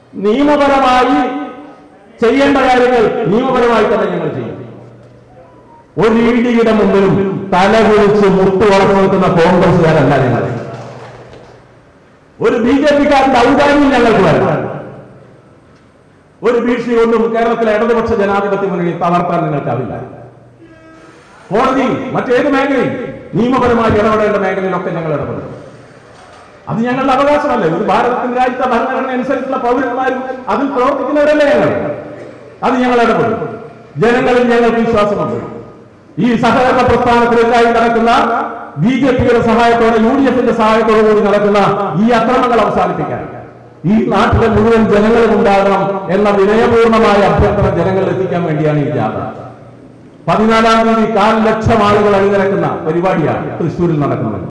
നിയമപരമായി ചെയ്യേണ്ട കാര്യങ്ങൾ നിയമപരമായി തന്നെ ഞങ്ങൾ ചെയ്യും ഒരു ഇടിയുടെ മുമ്പിലും തല കുളിച്ച് മുട്ട് വളർന്നു നിൽക്കുന്ന കോൺഗ്രസുകാരല്ല ഞങ്ങൾ ഒരു ബി ജെ പിക്കാരന്റെ ഔദാര്യം ഞങ്ങൾക്ക് വരണം ഒരു ഭീഷണി കൊണ്ടും കേരളത്തിലെ ഇടതുപക്ഷ ജനാധിപത്യ മുന്നണി തളർത്താൻ നിങ്ങൾക്കാവില്ല കോടതി മറ്റേത് മേഖലയിൽ നിയമപരമായി ഇടപെടേണ്ട മേഖലയിലൊക്കെ ഞങ്ങൾ ഇടപെടും അത് ഞങ്ങളുടെ അവകാശമല്ലേ ഇത് ഭാരതത്തിന്റെ രാജ്യത്തെ ഭരണഘടന അനുസരിച്ചുള്ള പൗരന്മാരും അതിൽ പ്രവർത്തിക്കുന്നവരല്ലേ ഞങ്ങൾ അത് ഞങ്ങൾ ഇടപെടും ജനങ്ങളിൽ ഞങ്ങൾക്ക് വിശ്വാസമുണ്ട് ഈ സഹകരണ പ്രസ്ഥാനത്തിനെതിരായി നടക്കുന്ന ബി ജെ പിയുടെ സഹായത്തോടെ യു ഡി എഫിന്റെ സഹായത്തോടു കൂടി നടക്കുന്ന ഈ അക്രമങ്ങൾ അവസാനിപ്പിക്കാൻ ഈ നാട്ടിലെ മുഴുവൻ ജനങ്ങളും ഉണ്ടാകണം എന്ന വിനയപൂർണമായ അഭ്യർത്ഥന ജനങ്ങളിൽ എത്തിക്കാൻ വേണ്ടിയാണ് ഈ ജാഥ പതിനാലാം തീയതി കാൽ ലക്ഷം ആളുകൾ അണിനിരക്കുന്ന പരിപാടിയാണ് തൃശ്ശൂരിൽ നടക്കുന്നത്